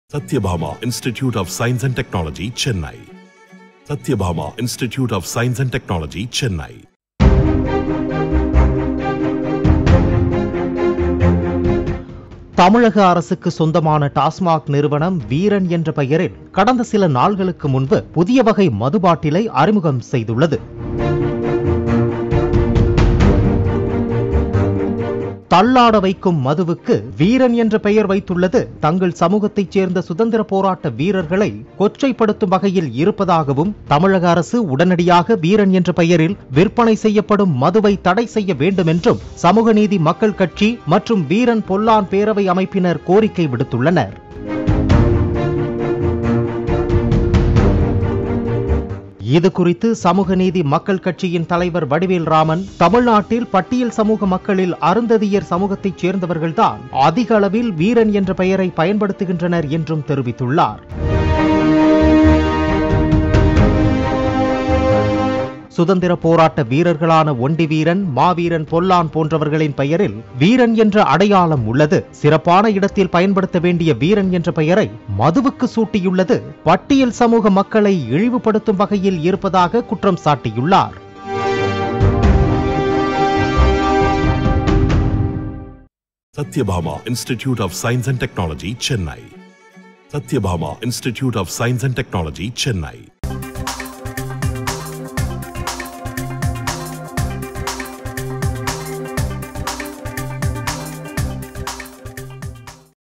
Satyabhama Institute of Science and Technology, Chennai. Satyabhama Institute of Science and Technology, Chennai. தமிழக அரசுக்கு சொந்தமான டாஸ்மாக் நிறுவனம் வீரன் என்ற பெயரில் கடந்த சில நாள்களுக்கு முன்பு புதிய வகை மது பாட்டிலை அறிமுகம் செய்துள்ளது தள்ளாட வைக்கும் மதுவுக்கு வீரன் என்ற பெயர் வைத்துள்ளது தங்கள் சமூகத்தைச் சேர்ந்த சுதந்திர போராட்ட வீரர்களை கொச்சைப்படுத்தும் வகையில் இருப்பதாகவும் தமிழக அரசு உடனடியாக வீரன் என்ற பெயரில் விற்பனை செய்யப்படும் மதுவை தடை செய்ய வேண்டும் என்றும் சமூக நீதி மக்கள் கட்சி மற்றும் வீரன் பொல்லான் பேரவை அமைப்பினர் கோரிக்கை விடுத்துள்ளனர் இது குறித்து சமூக நீதி மக்கள் கட்சியின் தலைவர் வடிவேல் ராமன் தமிழ்நாட்டில் பட்டியல் சமூக மக்களில் அருந்ததியர் சமூகத்தைச் சேர்ந்தவர்கள்தான் அதிக அளவில் வீரன் என்ற பெயரை பயன்படுத்துகின்றனர் என்றும் தெரிவித்துள்ளார் சுதந்திர போராட்ட வீரர்களான ஒண்டி வீரன் மாவீரன் பொல்லான் போன்றவர்களின் பெயரில் வீரன் என்ற அடையாளம் உள்ளது சிறப்பான இடத்தில் பயன்படுத்த வேண்டிய வீரன் என்ற பெயரை மதுவுக்கு சூட்டியுள்ளது பட்டியல் சமூக மக்களை இழிவுபடுத்தும் வகையில் இருப்பதாக குற்றம் சாட்டியுள்ளார் Satyabhama Institute of Science and Technology, Chennai. Satyabhama Institute of Science and Technology, Chennai.